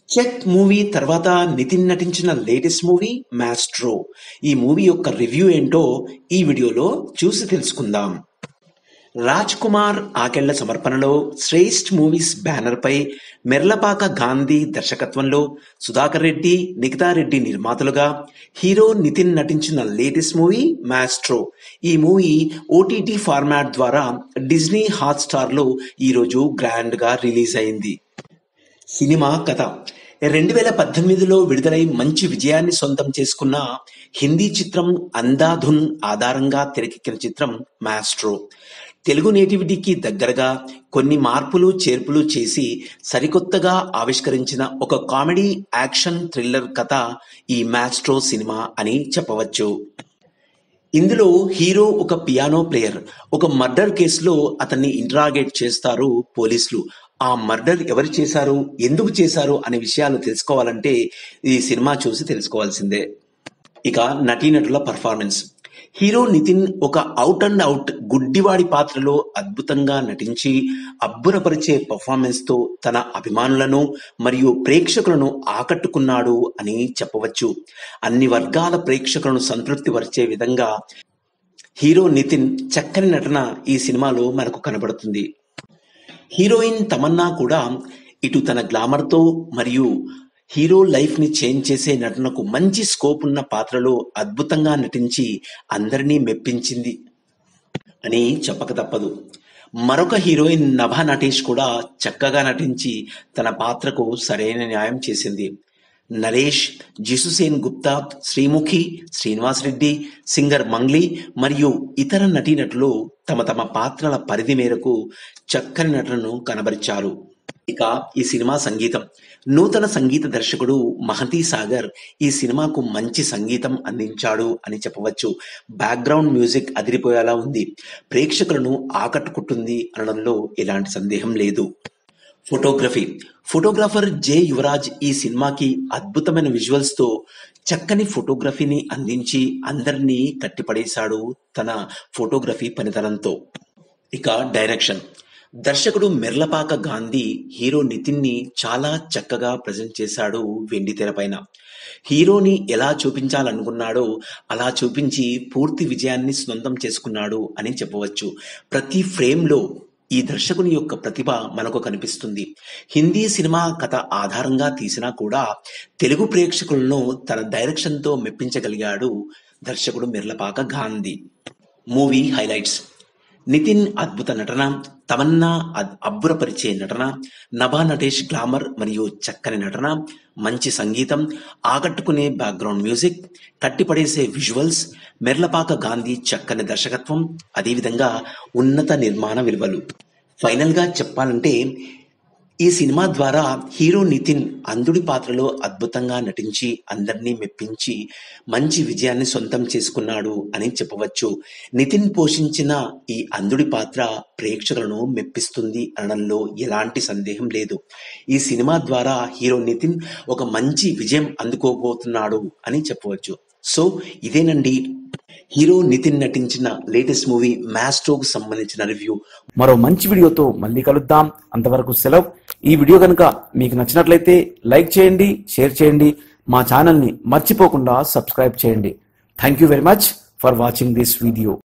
check movie తర్వాత నితిన్ నటించిన latest movie Maestro ఈ మూవీ యొక్క రివ్యూ ఏంటో ఈ వీడియోలో చూసి తెలుసుకుందాం రాజ్ కుమార్ ఆకెళ్ల సమర్పణలో శ్రేష్ఠ్ మూవీస్ బ్యానర్ పై మెర్లపాక గాంధీ దర్శకత్వంలో సుధాకర్ రెడ్డి నిఖితా రెడ్డి నిర్మాతలుగా హీరో నితిన్ నటించిన లేటెస్ట్ మూవీ మాస్ట్రో ఈ మూవీ ఓటీటీ ఫార్మాట్ ద్వారా డిజ్నీ హాట్స్టార్ లో ఈరోజు గ్రాండ్ గా రిలీజ్ అయింది సినిమా కథ రెండు వేల పద్దెనిమిదిలో విడుదలై మంచి విజయాన్ని సొంతం చేసుకున్న హిందీ చిత్రం అందాధున్ ఆధారంగా తెరకెక్కిన చిత్రం మాస్ట్రో తెలుగు నేటివిటీకి దగ్గరగా కొన్ని మార్పులు చేర్పులు చేసి సరికొత్తగా ఆవిష్కరించిన ఒక కామెడీ యాక్షన్ థ్రిల్లర్ కథ ఈ మాస్ట్రో సినిమా అని చెప్పవచ్చు ఇందులో హీరో ఒక పియానో ప్లేయర్ ఒక మర్డర్ కేసులో అతన్ని ఇంట్రాగేట్ చేస్తారు పోలీసులు ఆ మర్డర్ ఎవరు చేశారు ఎందుకు చేశారు అనే విషయాలు తెలుసుకోవాలంటే ఈ సినిమా చూసి తెలుసుకోవాల్సిందే ఇక నటీనటుల పర్ఫార్మెన్స్ హీరో నితిన్ ఒక అవుట్ అండ్ అవుట్ గుడ్డివాడి పాత్రలో అద్భుతంగా నటించి అబ్బురపరిచే పర్ఫార్మెన్స్ తో తన అభిమానులను మరియు ప్రేక్షకులను ఆకట్టుకున్నాడు అని చెప్పవచ్చు అన్ని వర్గాల ప్రేక్షకులను సంతృప్తిపరిచే విధంగా హీరో నితిన్ చక్కని నటన ఈ సినిమాలో మనకు కనబడుతుంది హీరోయిన్ తమన్నా కూడా ఇటు తన గ్లామర్ తో మరియు హీరో లైఫ్ ని చేంజ్ చేసే నటనకు మంచి స్కోప్ ఉన్న పాత్రలో అద్భుతంగా నటించి అందరినీ మెప్పించింది అని చెప్పక తప్పదు మరొక హీరోయిన్ నభా నటేష్ కూడా చక్కగా నటించి తన పాత్రకు సరైన న్యాయం చేసింది నరేష్ జిసుసేన్ గుప్తా శ్రీముఖి శ్రీనివాస్ రెడ్డి సింగర్ మంగ్లీ మరియు ఇతర నటీనటులు తమ తమ పాత్రల పరిధి మేరకు చక్కని నటనను కనబరిచారు ఇక ఈ సినిమా సంగీతం నూతన సంగీత దర్శకుడు మహతీ సాగర్ ఈ సినిమాకు మంచి సంగీతం అందించాడు అని చెప్పవచ్చు బ్యాక్గ్రౌండ్ మ్యూజిక్ అదిరిపోయేలా ఉంది ప్రేక్షకులను ఆకట్టుకుంటుంది అనడంలో ఎలాంటి సందేహం లేదు ఫోటోగ్రఫీ ఫోటోగ్రాఫర్ జే యువరాజ్ ఈ సినిమాకి అద్భుతమైన విజువల్స్ తో చక్కని ఫోటోగ్రఫీని అందించి అందరినీ కట్టిపడేశాడు తన ఫోటోగ్రఫీ పనితనంతో ఇక డైరెక్షన్ దర్శకుడు మెర్లపాక గాంధీ హీరో నితిన్ ని చాలా చక్కగా ప్రజెంట్ చేశాడు వెండి తెరపైన హీరోని ఎలా చూపించాలనుకున్నాడో అలా చూపించి పూర్తి విజయాన్ని సొంతం చేసుకున్నాడు అని చెప్పవచ్చు ప్రతి ఫ్రేమ్ లో ఈ దర్శకుని యొక్క ప్రతిభ మనకు కనిపిస్తుంది హిందీ సినిమా కథ ఆధారంగా తీసినా కూడా తెలుగు ప్రేక్షకులను తన డైరెక్షన్ తో మెప్పించగలిగాడు దర్శకుడు మిర్లపాక గాంధీ మూవీ హైలైట్స్ నితిన్ అద్భుత నటన తమన్నా అద్- అబ్బురపరిచే నటన నభా నటేష్ గ్లామర్ మరియు చక్కని నటన మంచి సంగీతం ఆకట్టుకునే బ్యాక్గ్రౌండ్ మ్యూజిక్ కట్టిపడేసే విజువల్స్ మెర్లపాక గాంధీ చక్కని దర్శకత్వం అదేవిధంగా ఉన్నత నిర్మాణ విలువలు ఫైనల్ గా చెప్పాలంటే ఈ సినిమా ద్వారా హీరో నితిన్ అంధుడి పాత్రలో అద్భుతంగా నటించి అందరినీ మెప్పించి మంచి విజయాన్ని సొంతం చేసుకున్నాడు అని చెప్పవచ్చు నితిన్ పోషించిన ఈ అంధుడి పాత్ర ప్రేక్షకులను మెప్పిస్తుంది అనడంలో ఎలాంటి సందేహం లేదు ఈ సినిమా ద్వారా హీరో నితిన్ ఒక మంచి విజయం అందుకోబోతున్నాడు అని చెప్పవచ్చు సో ఇదేనండి హీరో నితిన్ నటించిన లేటెస్ట్ మూవీ మ్యాస్ట్రోకు సంబంధించిన రివ్యూ మరో మంచి వీడియోతో మళ్ళీ కలుద్దాం అంతవరకు సెలవు ఈ వీడియో కనుక మీకు నచ్చినట్లయితే లైక్ చేయండి షేర్ చేయండి మా ఛానల్ని మర్చిపోకుండా సబ్స్క్రైబ్ చేయండి thank you very much for watching this video